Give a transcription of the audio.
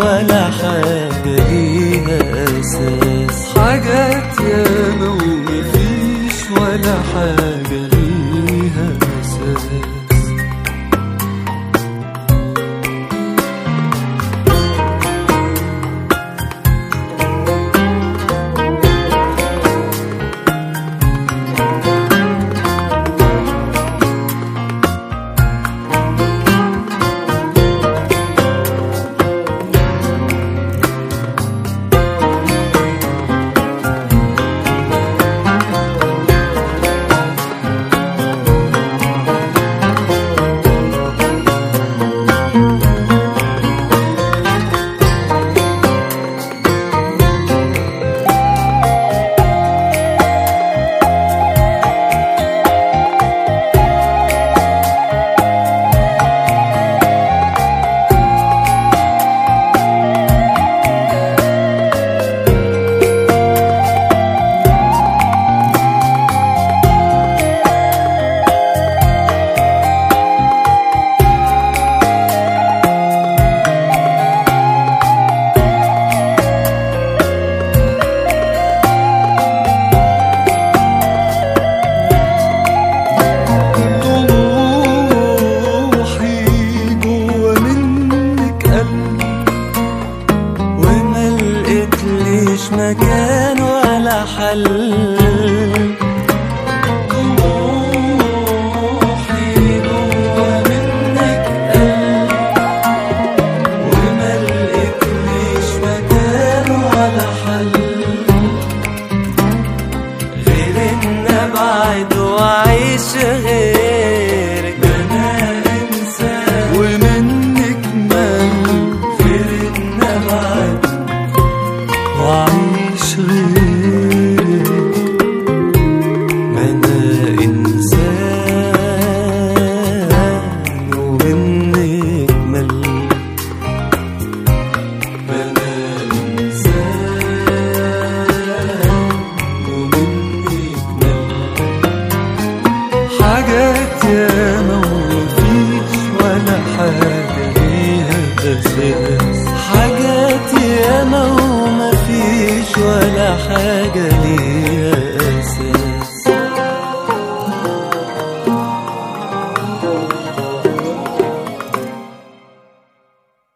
ولا حاجة ليها أساس حاجات ياما ومفيش ولا حاجة ليها أساس طموحي جوا منك قلب وما لقيتليش مكان ولا حل طموحي جوا منك قلب وما لقيتليش مكان ولا حل غير ان ابعد واعيش غيرك انا انسان ومنك مل غير ان ابعد وعيش غيرك ما انا انسان ومنك مل ما انا انسان ومنك مل حاجات ياما ومفيش ولا حاجة ليها أساس حاجات ياما وما فيش ولا حاجة ليها